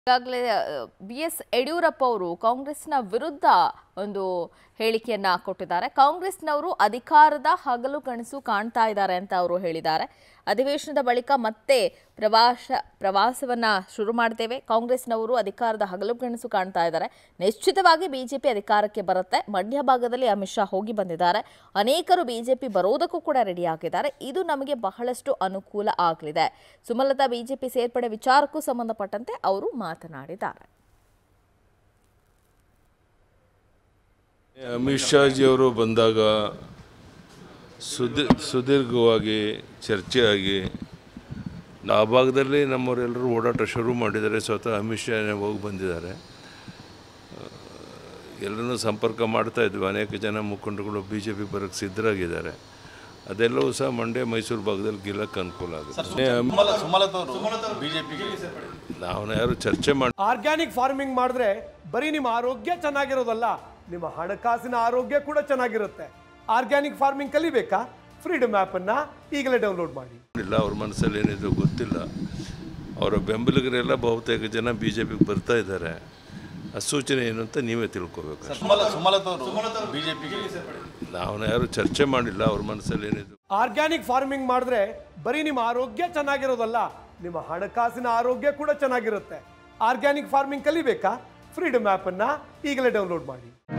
ಈಗಾಗಲೇ B S Yediyurappa ಅವರು ಕಾಂಗ್ರೆಸ್ನ ವಿರುದ್ಧ ಒಂದು ಹೇಳಿಕೆಯನ್ನ ಕೊಟ್ಟಿದ್ದಾರೆ ಕಾಂಗ್ರೆಸ್ನವರು ಅಧಿಕಾರದ ಹಗಲು ಕನಸು ಕಾಣ್ತಾ ಇದ್ದಾರೆ ಅಂತ ಅವರು ಹೇಳಿದ್ದಾರೆ ಅಧಿವೇಶನದ ಬಳಿಕ ಮತ್ತೆ ಪ್ರವಾಸ ಪ್ರವಾಸವನ್ನ ಶುರು ಮಾಡ್ತೇವೆ ಕಾಂಗ್ರೆಸ್ನವರು ಅಧಿಕಾರದ ಹಗಲು ಕನಸು ಕಾಣ್ತಾ ಇದ್ದಾರೆ ನಿಶ್ಚಿತವಾಗಿ ಬಿಜೆಪಿ ಅಧಿಕಾರಕ್ಕೆ ಬರುತ್ತೆ ಮಂಡ್ಯ ಭಾಗದಲ್ಲಿ ಅಮಿತ್ ಶಾ ಹೋಗಿ ಬಂದಿದ್ದಾರೆ ಅನೇಕರು ಬಿಜೆಪಿ ಬರೋದಕ್ಕೂ ಕೂಡ ರೆಡಿ ಆಗಿದ್ದಾರೆ ಇದು ನಮಗೆ ಬಹಳಷ್ಟು ಅನುಕೂಲ ಆಗಲಿದೆ ಸುಮಲತಾ ಬಿಜೆಪಿ ಸೇರ್ಪಡೆ ವಿಚಾರಕ್ಕೂ ಸಂಬಂಧಪಟ್ಟಂತೆ ಅವರು ಮಾತನಾಡಿದ್ದಾರೆ ಅಮಿತ್ ಶಾಜಿಯವರು ಬಂದಾಗ ಸುದಿ ಸುದೀರ್ಘವಾಗಿ ಚರ್ಚೆ ಆಗಿ ಆ ಭಾಗದಲ್ಲಿ ನಮ್ಮವರೆಲ್ಲರೂ ಓಡಾಟ ಶುರು ಮಾಡಿದ್ದಾರೆ ಸ್ವತಃ ಅಮಿತ್ ಶಾ ಹೋಗಿ ಬಂದಿದ್ದಾರೆ ಎಲ್ಲರನ್ನೂ ಸಂಪರ್ಕ ಮಾಡ್ತಾ ಇದ್ವಿ ಅನೇಕ ಜನ ಮುಖಂಡರುಗಳು ಬಿ ಜೆ ಪಿ ಬರೋಕ್ಕೆ ಸಿದ್ಧರಾಗಿದ್ದಾರೆ ಅದೆಲ್ಲವೂ ಸಹ ಮಂಡ್ಯ ಮೈಸೂರು ಭಾಗದಲ್ಲಿ ಗೆಲ್ಲಕ್ಕೆ ಅನುಕೂಲ ಆಗುತ್ತೆ ಸುಮಲ ಸುಮಲತವರು ಬಿಜೆಪಿಗೆ ನಾವು ಯಾರು ಚರ್ಚೆ ಮಾಡಿ ಆರ್ಗ್ಯಾನಿಕ್ ಫಾರ್ಮಿಂಗ್ ಮಾಡಿದ್ರೆ ಬರೀ ನಿಮ್ಮ ಆರೋಗ್ಯ ಚೆನ್ನಾಗಿರೋದಲ್ಲ ನಿಮ್ಮ ಹಣಕಾಸಿನ ಆರೋಗ್ಯ ಕೂಡ ಚೆನ್ನಾಗಿರುತ್ತೆ ಆರ್ಗ್ಯಾನಿಕ್ ಫಾರ್ಮಿಂಗ್ ಕಲಿಬೇಕಾ ಫ್ರೀಡಮ್ ಅನ್ನ ಈಗಲೇ ಡೌನ್ಲೋಡ್ ಮಾಡಿ ಇಲ್ಲ ಅವ್ರ ಮನಸ್ಸಲ್ಲಿ ಏನಿದೆ ಗೊತ್ತಿಲ್ಲ ಅವರ ಬೆಂಬಲಿಗರೆಲ್ಲ ಬಹುತೇಕ ಜನ ಬಿ ಜೆ ಪಿಗೆ ಬರ್ತಾ ಇದ್ದಾರೆ ಆ ಸೂಚನೆ ಏನು ಅಂತ ನೀವೇ ತಿಳ್ಕೊಬೇಕು ಸುಮಲ ಸುಮಲತವರು ಬಿಜೆಪಿಗೆ ನಾವು ಯಾರು ಚರ್ಚೆ ಮಾಡಿಲ್ಲ ಅವ್ರ ಮನಸ್ಸಲ್ಲಿ ಏನಿದೆ ಆರ್ಗ್ಯಾನಿಕ್ ಫಾರ್ಮಿಂಗ್ ಮಾಡಿದ್ರೆ ಬರೀ ನಿಮ್ಮ ಆರೋಗ್ಯ ಚೆನ್ನಾಗಿರೋದಲ್ಲ ನಿಮ್ಮ ಹಣಕಾಸಿನ ಆರೋಗ್ಯ ಕೂಡ ಚೆನ್ನಾಗಿರುತ್ತೆ ಆರ್ಗ್ಯಾನಿಕ್ ಫಾರ್ಮಿಂಗ್ ಕಲಿಬೇಕಾ ಫ್ರೀಡಮ್ ಅನ್ನ ಈಗಲೇ ಡೌನ್ಲೋಡ್ ಮಾಡಿ